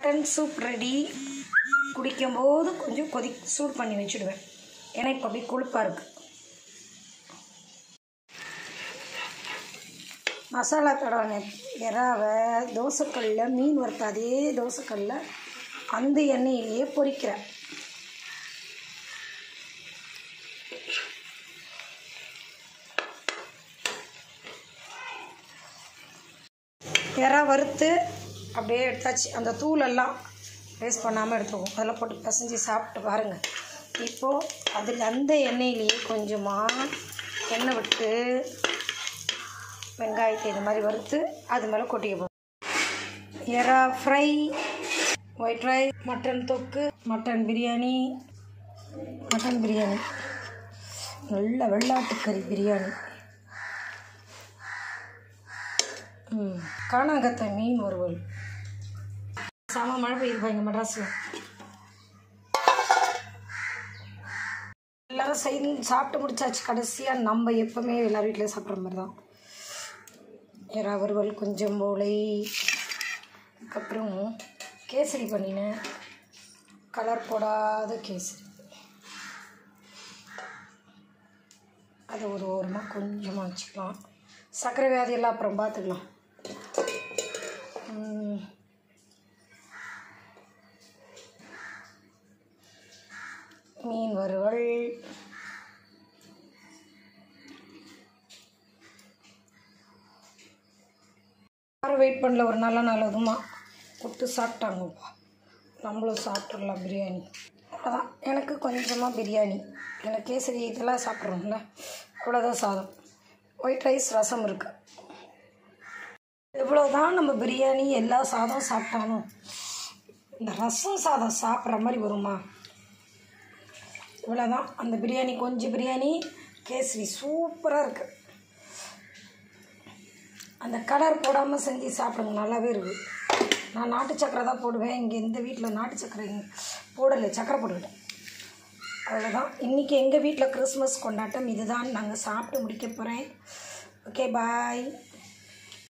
Mutton soup ready குடிக்கும்போது கொஞ்சம் கொதி சூடு பண்ணி வச்சுடுவேன் ஏன்னா இப்போ அப்படியே கொழுப்பாக இருக்குது மசாலா தடவை எறாவை தோசைக்கல்லில் மீன் வறுத்த அதே தோசைக்கல்லில் அந்த எண்ணெயிலேயே பொரிக்கிறேன் எறா வறுத்து அப்படியே எடுத்தாச்சு அந்த தூளெல்லாம் வேஸ்ட் பண்ணாமல் எடுத்துக்குவோம் அதெல்லாம் போட்டு பிசைஞ்சு சாப்பிட்டு பாருங்கள் இப்போது அதில் அந்த எண்ணெயிலேயே கொஞ்சமாக எண்ணெய் விட்டு வெங்காயத்தை இது மாதிரி வறுத்து அது மேலே கொட்டிக்க போகிறோம் எறா ஃப்ரை ஒயிட் ரைஸ் மட்டன் தொக்கு மட்டன் பிரியாணி மட்டன் பிரியாணி நல்ல வெள்ளாட்டுக்கறி பிரியாணி ம் காணாங்கத்தை மீன் வறுவல் செம மழை பெய்யுது பாருங்க மெட்ராஸில் எல்லாரும் செய்து சாப்பிட்டு முடிச்சாச்சு கடைசியாக நம்ம எப்போவுமே எல்லார் வீட்லேயும் சாப்பிட்ற மாதிரி தான் எறா வறுவல் கொஞ்சம் போலை அதுக்கப்புறம் கேசரி பண்ணினேன் கலர் போடாத கேசரி அதை ஒரு ஓரமாக கொஞ்சமாக வச்சுக்கலாம் சர்க்கரை வியாதியெல்லாம் அப்புறம் பார்த்துக்கலாம் ம். மீன் வறுவல் யாரும் வெயிட் பண்ணல ஒரு நல்ல நல்லதுமா விட்டு சாப்பிட்டாங்கப்பா நம்மளும் சாப்பிட்றலாம் பிரியாணி அதான் எனக்கு கொஞ்சமாக பிரியாணி எனக்கு கேசரி இதெல்லாம் சாப்பிட்றோம்ல அவ்வளோதான் சாதம் ஒயிட் ரைஸ் ரசம் இருக்குது இவ்வளோதான் நம்ம பிரியாணி எல்லா சாதம் சாப்பிட்டாலும் இந்த ரசம் சாதம் சாப்பிட்ற மாதிரி வருமா இவ்வளோதான் அந்த பிரியாணி கொஞ்சம் பிரியாணி கேசரி சூப்பராக இருக்குது அந்த கலர் போடாமல் செஞ்சு சாப்பிடுங்க நல்லாவே இருக்குது நான் நாட்டு சக்கரை தான் போடுவேன் இங்கே இந்த வீட்டில் நாட்டு சக்கரை இங்க போடலை சக்கரை போட்டுக்கிட்டேன் அவ்வளோதான் இன்றைக்கி எங்கள் வீட்டில் கிறிஸ்மஸ் கொண்டாட்டம் இதுதான் நாங்கள் சாப்பிட்டு முடிக்க போகிறேன் ஓகே பாய்